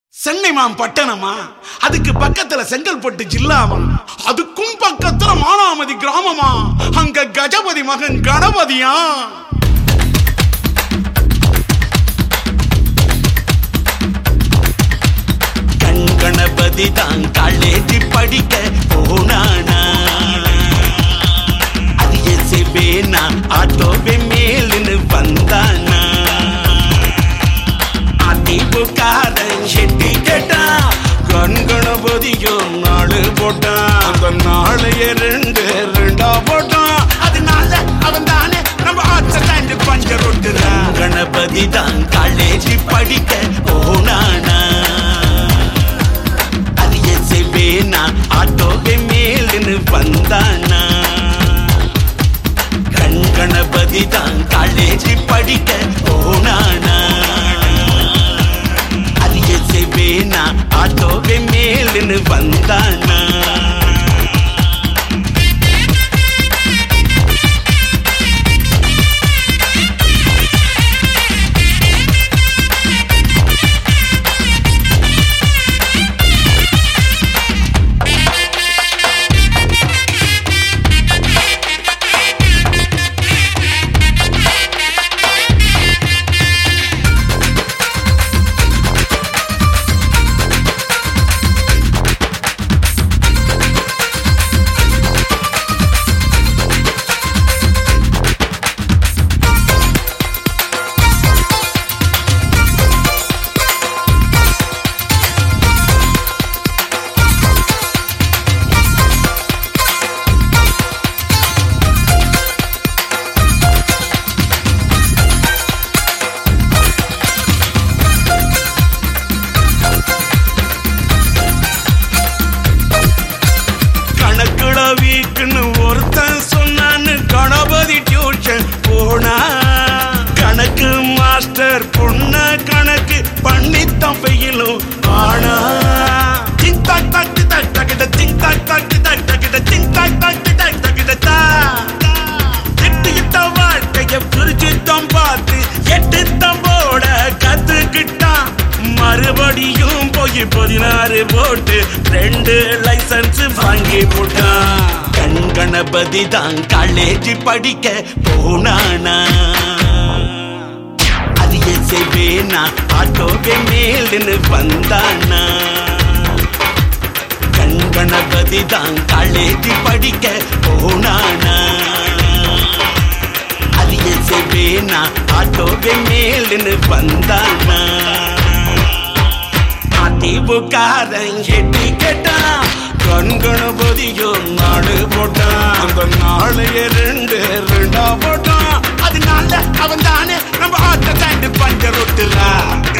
சென்னைமாம் பட்டணமா அதுக்கு பக்கத்துல செங்கல்பட்டு ஜில்லாமா அதுக்கும் பக்கத்துல மானாமதி கிராமமா அங்க கஜபதி மகன் கணபதியா கண் கணபதி தான் காலேஜி படிக்க போனானா அது எசைவேனா ஆட்டோவே மேலுன்னு வந்தானா அதிமுகாரன் செட்டி கேட்டான் கண் கணபதியோ நாலு போட்டான் அந்த நாளைய ரெண்டு ரெண்டா போட்டான் அதனால அவன் தானே நம்ம ஆச்சலாண்டு பஞ்சர் ஒட்டுறான் கணபதி தான் காலேஜி படிக்க போனானா அது எசைவேனா ஆட்டோவே மேலுன்னு வந்தானா கண் கணபதி தான் காலேஜி படிக்க போனானா அது எசைவேனா ஆட்டோவே மேலுன்னு வந்தானா கணக்குல வீக்குன்னு ஒருத்தன் சொன்னான்னு கணபதி டியூஷன் போனா கணக்கு மாஸ்டர் பொண்ண கணக்கு பண்ணித்தான் பெயிலும் ஆனா டிங் டாக் டாக் டி டாக் டாக்கிட்ட டிங் டாக் டாக் டி டாக் டாக்கிட்ட டிங் டாக் டாக் டி டாக் டாக்கிட்ட தா எட்டு இட்ட வாழ்க்கைய பிரிச்சுத்தான் பார்த்து எட்டு தம்போட கத்துக்கிட்டான் மறுபடியும் போய் பதினாறு போட்டு ரெண்டு லைசன்ஸ் வாங்கி போட்டான் கண் கணபதி தான் காலேஜ் படிக்க போனானா அது எசைவேனா ஆட்டோவே மேலுன்னு வந்தானா கண் கணபதி தான் காலேஜ் படிக்க போனானா அது எசைவேனா ஆட்டோவே மேலுன்னு வந்தானா அதிமுகாரன் எட்டி கேட்டான் கண் கணபதியோ நாடு போட்டான் அந்த நாளைய ரெண்டு ரெண்டா போட்டான் அதனால அவன் தானே நம்ம ஆட்ட தாண்டி பஞ்சர் ஒட்டுறான்